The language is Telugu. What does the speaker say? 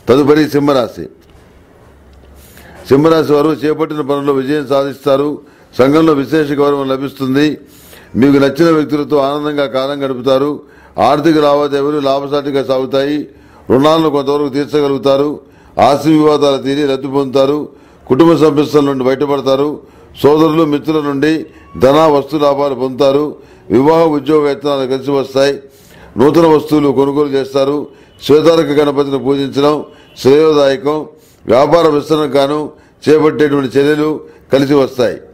తదుపరి సింహరాశి సింహరాశి వారు చేపట్టిన పనుల్లో విజయం సాధిస్తారు సంఘంలో విశేష గౌరవం లభిస్తుంది మీకు నచ్చిన వ్యక్తులతో ఆనందంగా కాలం గడుపుతారు ఆర్థిక లావాదేవీలు లాభసాటిగా సాగుతాయి రుణాలను కొంతవరకు తీర్చగలుగుతారు ఆస్తి వివాదాలు తీరి రద్దు పొందుతారు కుటుంబ సమస్యల నుండి బయటపడతారు సోదరులు మిత్రుల నుండి ధన వస్తు లాభాలు పొందుతారు వివాహ ఉద్యోగ వేతనాలు కలిసి వస్తాయి నూతన వస్తువులు కొనుగోలు చేస్తారు శ్వేతారక గణపతిని పూజించడం శ్రేయోదాయకం వ్యాపార విస్తరణకు గాను చేపట్టేటువంటి చర్యలు కలిసి వస్తాయి